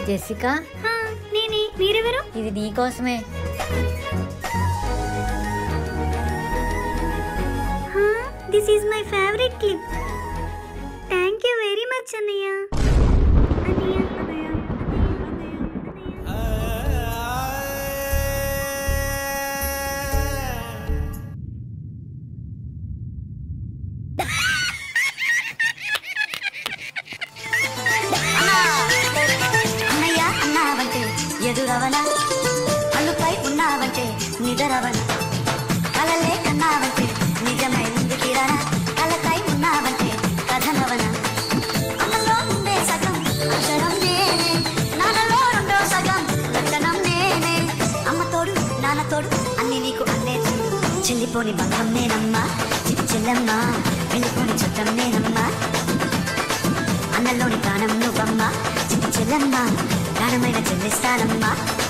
Jessica హా, నేనే మీరెవరు ఇది నీ కోసమే this is my favourite clip thank you very much అన్నయ్య అన్నయ్య అన్నయ్య అన్నయ్య అన్నావంటే ఎదురవన అల్లుపై ఉన్నావంటే నిదరవన కలలే కన్నావంటే నిజమైంది కిరణ కలకై ఉన్నావంటే కథనవన అన్నలో ఉండే సగం అక్షరం నేనే నాన్నలో రెండో సగం లక్షణం నేనే అమ్మ తోడు నాన్న తోడు అన్ని నీకు అన్నే చెల్లిపోని బంధం నేనమ్మా చిట్టి చెల్లమ్మ వెళ్ళిపోని చుట్టం నేనమ్మా అన్నలోని ప్రాణం నువ్వమ్మా చిట్టి చెల్లమ్మ ప్రాణమైన చెల్లిస్తానమ్మా